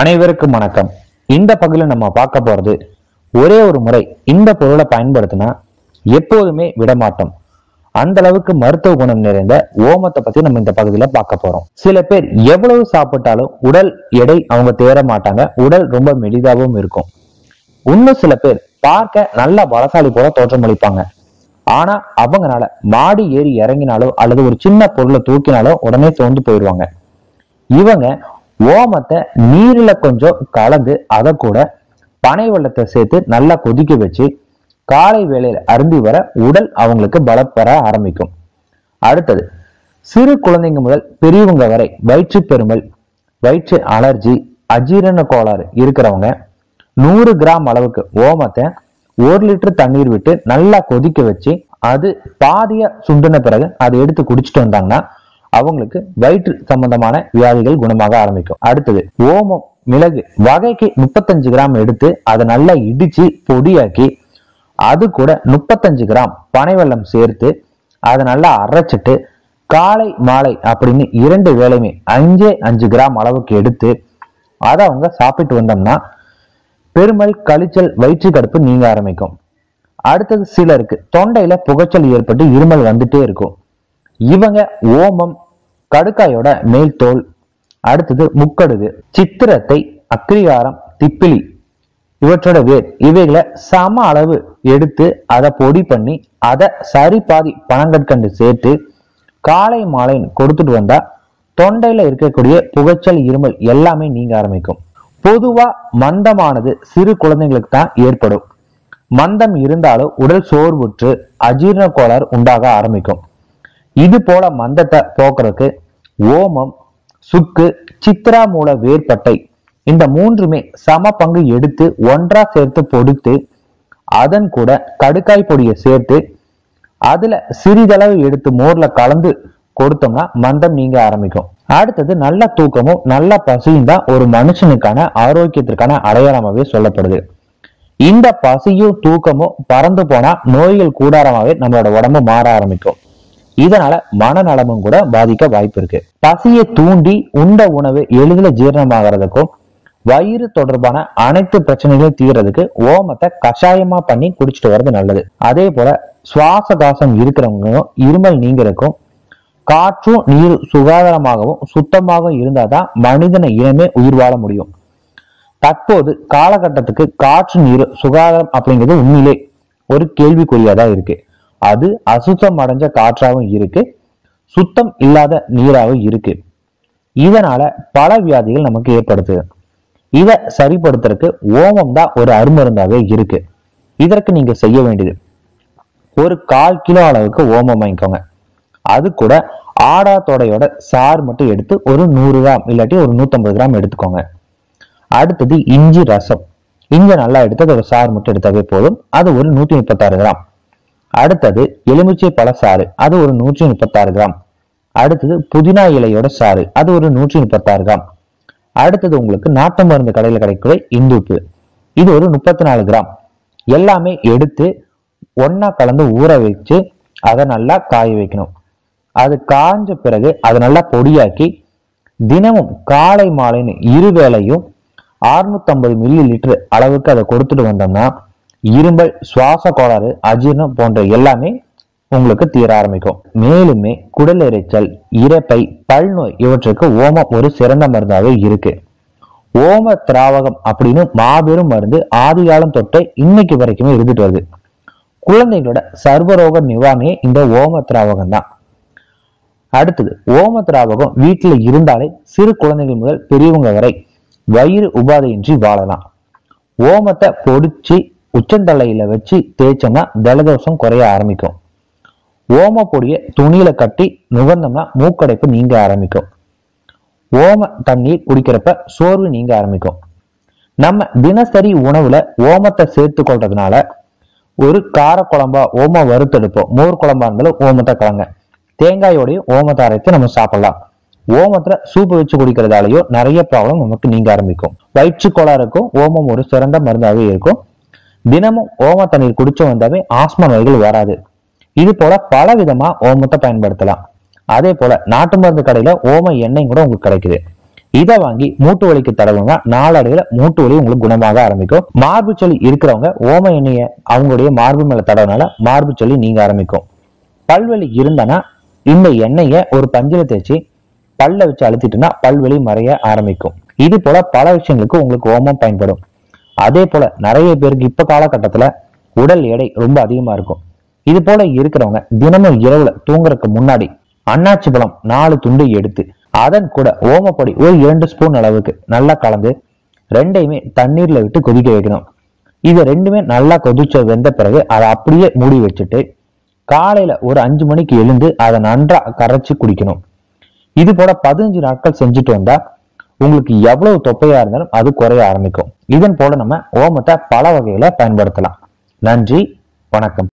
அனைவருக்கும் வணக்கம் இந்த பகுதியில் நம்ம பார்க்க போறது ஒரே ஒரு முறை இந்த பொருளை பயன்படுத்தினா எப்போதுமே விடமாட்டோம் அந்த அளவுக்கு மருத்துவ குணம் நிறைந்த ஓமத்தை பத்தி நம்ம இந்த பகுதியில பார்க்க போறோம் சில பேர் எவ்வளவு சாப்பிட்டாலும் உடல் எடை அவங்க தேர மாட்டாங்க உடல் ரொம்ப மெலிதாகவும் இருக்கும் இன்னும் சில பேர் பார்க்க நல்ல பலசாலி போல தோற்றமளிப்பாங்க ஆனா அவங்கனால மாடி ஏறி இறங்கினாலோ அல்லது ஒரு சின்ன பொருளை தூக்கினாலோ உடனே சோர்ந்து போயிடுவாங்க இவங்க ஓமத்தை நீர்ல கொஞ்சம் கலந்து அதை கூட பனை வெள்ளத்தை சேர்த்து நல்லா கொதிக்க வச்சு காலை வேளையில அருந்தி வர உடல் அவங்களுக்கு பலம் பெற ஆரம்பிக்கும் அடுத்தது சிறு குழந்தைங்க முதல் பெரியவங்க வரை வயிற்று பெருமல் வயிற்று அலர்ஜி அஜீரண கோளாறு இருக்கிறவங்க நூறு கிராம் அளவுக்கு ஓமத்தை ஒரு லிட்டர் தண்ணீர் விட்டு நல்லா கொதிக்க வச்சு அது பாதிய சுண்டின பிறகு அதை எடுத்து குடிச்சிட்டு வந்தாங்கன்னா அவங்களுக்கு வயிற்று சம்பந்தமான வியாதிகள் குணமாக ஆரம்பிக்கும் அடுத்தது ஓமம் மிளகு வகைக்கு முப்பத்தஞ்சு கிராம் எடுத்து அதை நல்லா இடிச்சு பொடியாக்கி அது கூட முப்பத்தஞ்சு கிராம் பனை வெல்லம் சேர்த்து அதை நல்லா அரைச்சிட்டு காலை மாலை அப்படின்னு இரண்டு வேளையுமே அஞ்சே அஞ்சு கிராம் அளவுக்கு எடுத்து அதை அவங்க சாப்பிட்டு வந்தோம்னா பெருமல் கழிச்சல் வயிற்று கடுப்பு நீங்க ஆரம்பிக்கும் அடுத்தது சிலருக்கு தொண்டையில புகைச்சல் ஏற்பட்டு இருமல் வந்துட்டே இருக்கும் இவங்க ஓமம் கடுக்காயோட மேல் தோல் அடுத்தது முக்கடுகு சித்திரத்தை அக்ரிகாரம் திப்பிலி இவற்றோட வேர் இவைகளை சம அளவு எடுத்து அதை பொடி பண்ணி அதை சரி பாதி பனங்கற்கண்டு சேர்த்து காலை மாலை கொடுத்துட்டு வந்தா தொண்டையில இருக்கக்கூடிய புகைச்சல் இருமல் எல்லாமே நீங்க ஆரம்பிக்கும் பொதுவா மந்தமானது சிறு குழந்தைங்களுக்கு தான் ஏற்படும் மந்தம் இருந்தாலும் உடல் சோர்வுற்று அஜீரண கோளாறு உண்டாக ஆரம்பிக்கும் இது போல மந்தத்தை போக்குறதுக்கு ஓமம் சுக்கு சித்ரா மூல வேர்பட்டை இந்த மூன்றுமே சம பங்கு எடுத்து ஒன்றா சேர்த்து பொடித்து அதன் கூட கடுக்காய் பொடியை சேர்த்து அதுல சிறிதளவு எடுத்து மோர்ல கலந்து கொடுத்தோம்னா மந்தம் நீங்க ஆரம்பிக்கும் அடுத்தது நல்ல தூக்கமும் நல்ல பசியும் தான் ஒரு மனுஷனுக்கான ஆரோக்கியத்திற்கான அடையாளமாவே சொல்லப்படுது இந்த பசியும் தூக்கமும் பறந்து போனா நோய்கள் கூடாரமாவே நம்மளோட உடம்பு மாற ஆரம்பிக்கும் இதனால மனநலமும் கூட பாதிக்க வாய்ப்பு இருக்கு பசியை தூண்டி உண்ட உணவு எளிதில் ஜீரணமாகறதுக்கும் வயிறு தொடர்பான அனைத்து பிரச்சனைகளையும் தீர்றதுக்கு ஓமத்தை கஷாயமா பண்ணி குடிச்சிட்டு வர்றது நல்லது அதே போல சுவாச காசம் இருக்கிறவங்களும் இருமல் நீங்கிறதுக்கும் காற்றும் நீர் சுகாதாரமாகவும் சுத்தமாகவும் இருந்தாதான் மனிதன இனமே உயிர் வாழ முடியும் தற்போது காலகட்டத்துக்கு காற்று நீர் சுகாதாரம் அப்படிங்கிறது உண்மையிலே ஒரு கேள்விக்குறியாதான் இருக்கு அது அசுத்தம் அடைஞ்ச காற்றாகவும் இருக்கு சுத்தம் இல்லாத நீராகவும் இருக்கு இதனால பல வியாதிகள் நமக்கு ஏற்படுத்துது இதை சரிப்படுத்துறதுக்கு ஓமம் தான் ஒரு அருமருந்தாவே இருக்கு இதற்கு நீங்க செய்ய வேண்டியது ஒரு கால் கிலோ அளவுக்கு ஓமம் வாங்கிக்கோங்க அது கூட ஆடா தொடையோட சாறு மட்டும் எடுத்து ஒரு நூறு கிராம் இல்லாட்டி ஒரு நூத்தம்பது கிராம் எடுத்துக்கோங்க அடுத்தது இஞ்சி ரசம் இஞ்சி நல்லா எடுத்து அதோட சாறு மட்டும் எடுத்தாவே போதும் அது ஒரு நூத்தி முப்பத்தாறு கிராம் அடுத்தது எலுமிச்சை பழ சாறு அது ஒரு நூற்றி முப்பத்தாறு கிராம் அடுத்தது புதினா இலையோட சாறு அது ஒரு நூற்றி முப்பத்தாறு கிராம் அடுத்தது உங்களுக்கு நாட்டு மருந்து கடையில் கிடைக்கிற இந்துப்பு இது ஒரு முப்பத்தி நாலு கிராம் எல்லாமே எடுத்து ஒண்ணா கலந்து ஊற வச்சு அதை நல்லா காய வைக்கணும் அது காஞ்ச பிறகு அதை நல்லா பொடியாக்கி தினமும் காலை மாலைன்னு இரு வேளையும் 650 மில்லி லிட்டர் அளவுக்கு அதை கொடுத்துட்டு வந்தோம்னா இரும்பல் சுவாச கோளாறு அஜீரணம் போன்ற எல்லாமே உங்களுக்கு தீர ஆரம்பிக்கும் மேலுமே குடல் எரிச்சல் இரைப்பை பல்நோய் இவற்றுக்கு ஓமம் ஒரு சிறந்த மருந்தாவே இருக்கு ஓம திராவகம் அப்படின்னு மாபெரும் மருந்து ஆதி காலம் தொட்டு இன்னைக்கு வரைக்குமே இருந்துட்டு வருது குழந்தைகளோட சர்வரோக நிவாரணியே இந்த ஓம திராவகம் தான் அடுத்தது ஓம திராவகம் வீட்டுல இருந்தாலே சிறு குழந்தைகள் முதல் பெரியவங்க வரை வயிறு உபாதையின்றி வாழலாம் ஓமத்தை பொடிச்சு உச்சந்தலையில வச்சு தேய்ச்சோம்னா ஜலதோஷம் குறைய ஆரம்பிக்கும் ஓம பொடியை துணியில கட்டி நுகர்ந்தோம்னா மூக்கடைப்பு நீங்க ஆரம்பிக்கும் ஓம தண்ணீர் குடிக்கிறப்ப சோர்வு நீங்க ஆரம்பிக்கும் நம்ம தினசரி உணவுல ஓமத்தை சேர்த்து கொள்றதுனால ஒரு கார குழம்பா ஓம வறுத்தெடுப்போம் மோர் குழம்பா இருந்தாலும் ஓமத்தை கலங்க தேங்காயோடையும் ஓமத்தை அரைத்து நம்ம சாப்பிடலாம் ஓமத்துல சூப்பு வச்சு குடிக்கிறதாலயோ நிறைய ப்ராப்ளம் நமக்கு நீங்க ஆரம்பிக்கும் வயிற்று கோளாறுக்கும் ஓமம் ஒரு சிறந்த மருந்தாவே இருக்கும் தினமும் ஓம தண்ணீர் குடிச்சு வந்தாவே ஆஸ்மா நோய்கள் வராது இது போல பல விதமா ஓமத்தை பயன்படுத்தலாம் அதே போல நாட்டு மருந்து கடையில ஓம எண்ணெய் கூட உங்களுக்கு கிடைக்குது இதை வாங்கி மூட்டு வலிக்கு தடவுங்க நாளடைவுல மூட்டு வலி உங்களுக்கு குணமாக ஆரம்பிக்கும் மார்பு சளி இருக்கிறவங்க ஓம எண்ணெயை அவங்களுடைய மார்பு மேல தடவுனால மார்பு சளி நீங்க ஆரம்பிக்கும் பல்வலி இருந்தனா இந்த எண்ணெயை ஒரு பஞ்சில தேய்ச்சி பல்ல வச்சு அழுத்திட்டுனா பல்வலி மறைய ஆரம்பிக்கும் இது போல பல விஷயங்களுக்கு உங்களுக்கு ஓமம் பயன்படும் அதே போல நிறைய பேருக்கு இப்ப காலகட்டத்துல உடல் எடை ரொம்ப அதிகமா இருக்கும் இது போல இருக்கிறவங்க தினமும் இரவுல தூங்குறதுக்கு முன்னாடி அன்னாச்சி பழம் நாலு துண்டு எடுத்து அதன் கூட ஓமப்பொடி ஒரு இரண்டு ஸ்பூன் அளவுக்கு நல்லா கலந்து ரெண்டையுமே தண்ணீர்ல விட்டு கொதிக்க வைக்கணும் இது ரெண்டுமே நல்லா கொதிச்ச வெந்த பிறகு அதை அப்படியே மூடி வச்சுட்டு காலையில ஒரு அஞ்சு மணிக்கு எழுந்து அதை நன்றா கரைச்சு குடிக்கணும் இது போல பதினஞ்சு நாட்கள் செஞ்சுட்டு வந்தா உங்களுக்கு எவ்வளவு தொப்பையா இருந்தாலும் அது குறைய ஆரம்பிக்கும் இதன் போல நம்ம ஓமத்தை பல வகையில பயன்படுத்தலாம் நன்றி வணக்கம்